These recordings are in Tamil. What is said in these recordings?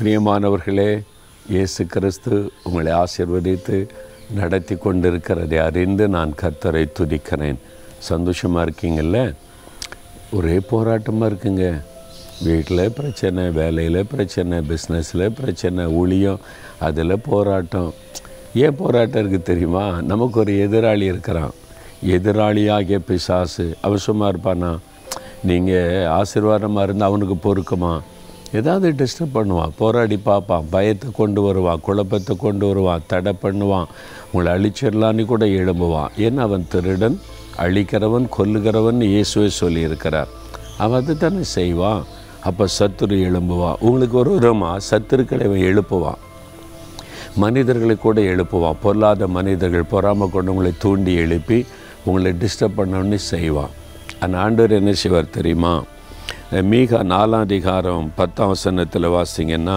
பிரியமானவர்களே இயேசு கிறிஸ்து உங்களை ஆசீர்வதித்து நடத்தி கொண்டிருக்கிறதை அறிந்து நான் கர்த்தரை துதிக்கிறேன் சந்தோஷமாக இருக்கீங்கள்ல ஒரே போராட்டமாக இருக்குங்க வீட்டில் பிரச்சனை வேலையில் பிரச்சனை பிஸ்னஸில் பிரச்சனை ஊழியம் அதில் போராட்டம் ஏன் போராட்டம் இருக்குது தெரியுமா நமக்கு ஒரு எதிராளி இருக்கிறான் எதிராளியாகிய பிசாசு அவன் சும்மா இருப்பானா நீங்கள் ஆசீர்வாதமாக இருந்தால் அவனுக்கு பொறுக்குமா ஏதாவது டிஸ்டர்ப் பண்ணுவான் போராடி பார்ப்பான் பயத்தை கொண்டு வருவான் குழப்பத்தை கொண்டு வருவான் தடை பண்ணுவான் உங்களை அழிச்சிடலான்னு கூட எழும்புவான் ஏன்னா அவன் திருடன் அழிக்கிறவன் கொல்லுகிறவன் இயேசுவே சொல்லியிருக்கிறார் அவன் அது தானே செய்வான் அப்போ சத்துரு எழும்புவான் உங்களுக்கு ஒரு விதமாக சத்துருக்களை அவன் எழுப்புவான் மனிதர்களை கூட எழுப்புவான் பொல்லாத மனிதர்கள் பொறாம கொண்டு உங்களை தூண்டி எழுப்பி உங்களை டிஸ்டர்ப் பண்ணணும்னு செய்வான் அந்த ஆண்டவர் என்ன செய்வார் தெரியுமா மீகா நாலாம் அதிகாரம் பத்தாம் வசனத்தில் வாசிங்கன்னா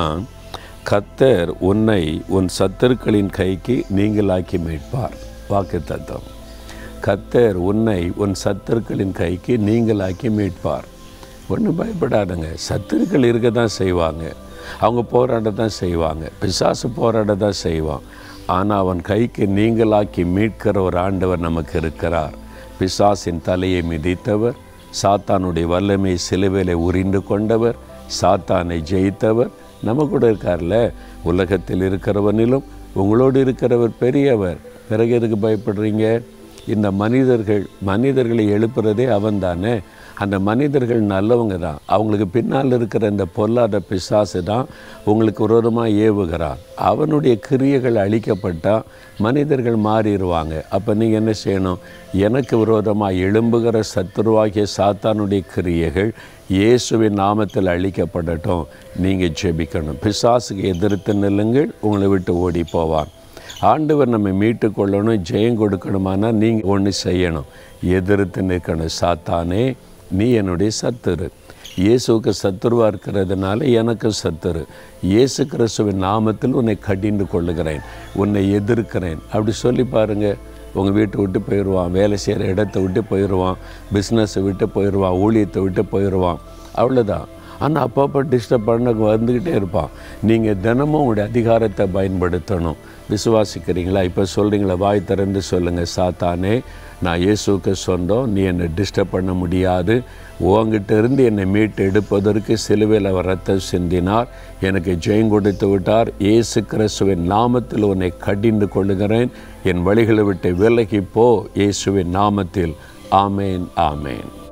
கத்தர் உன்னை உன் சத்துருக்களின் கைக்கு நீங்களாக்கி மீட்பார் வாக்கு தத்துவம் கத்தர் உன்னை உன் சத்துருக்களின் கைக்கு நீங்களாக்கி மீட்பார் ஒன்றும் பயப்படாதுங்க சத்துருக்கள் இருக்க தான் செய்வாங்க அவங்க போராட தான் செய்வாங்க பிசாசு போராட தான் செய்வான் ஆனால் அவன் கைக்கு நீங்களாக்கி மீட்கிற ஒரு ஆண்டவர் நமக்கு இருக்கிறார் பிசாசின் தலையை மிதித்தவர் சாத்தானுடைய வல்லமை சிலுவையில் உரிந்து கொண்டவர் சாத்தானை ஜெயித்தவர் நம்ம கூட இருக்கார்ல உலகத்தில் இருக்கிறவனிலும் உங்களோடு இருக்கிறவர் பெரியவர் பிறகு எதுக்கு பயப்படுறீங்க இந்த மனிதர்கள் மனிதர்களை எழுப்புறதே அவன் தானே அந்த மனிதர்கள் நல்லவங்க தான் அவங்களுக்கு பின்னால் இருக்கிற இந்த பொல்லாத பிசாசு தான் உங்களுக்கு விரோதமாக ஏவுகிறான் அவனுடைய கிரியைகள் அழிக்கப்பட்டால் மனிதர்கள் மாறிடுவாங்க அப்போ நீங்கள் என்ன செய்யணும் எனக்கு விரோதமாக எழும்புகிற சத்துருவாகிய சாத்தானுடைய கிரியைகள் இயேசுவின் நாமத்தில் அழிக்கப்படட்டும் நீங்கள் ஜெபிக்கணும் பிசாசுக்கு எதிர்த்து நில்லுங்கள் உங்களை விட்டு ஓடி போவான் ஆண்டவர் நம்ம மீட்டு கொள்ளணும் ஜெயம் கொடுக்கணுமானா நீங்கள் ஒன்று செய்யணும் எதிர்த்து நிற்கணும் சாத்தானே நீ என்னுடைய சத்துரு இயேசுக்கு சத்துருவாக இருக்கிறதுனால எனக்கு சத்துரு இயேசு கிறிஸ்துவின் நாமத்தில் உன்னை கடிந்து கொள்ளுகிறேன் உன்னை எதிர்க்கிறேன் அப்படி சொல்லி பாருங்கள் உங்கள் வீட்டை விட்டு போயிடுவான் வேலை செய்கிற இடத்த விட்டு போயிடுவான் பிஸ்னஸை விட்டு போயிடுவான் ஊழியத்தை விட்டு போயிடுவான் அவ்வளோதான் ஆனால் அப்பப்போ டிஸ்டர்ப் பண்ண வந்துக்கிட்டே இருப்பான் நீங்கள் தினமும் உங்களுடைய அதிகாரத்தை பயன்படுத்தணும் விசுவாசிக்கிறீங்களா இப்போ சொல்கிறீங்களா வாய் திறந்து சொல்லுங்கள் சாத்தானே நான் இயேசுக்கு சொந்தம் நீ என்னை டிஸ்டர்ப் பண்ண முடியாது உங்ககிட்ட இருந்து என்னை மீட்டு எடுப்பதற்கு சிலுவையில் அவர் ரத்தம் சிந்தினார் எனக்கு ஜெயம் கொடுத்து விட்டார் இயேசு கிறிஸ்துவின் நாமத்தில் உன்னை கடிந்து கொள்ளுகிறேன் என் வழிகளை விட்டு விலகி போ இயேசுவின் நாமத்தில் ஆமேன் ஆமேன்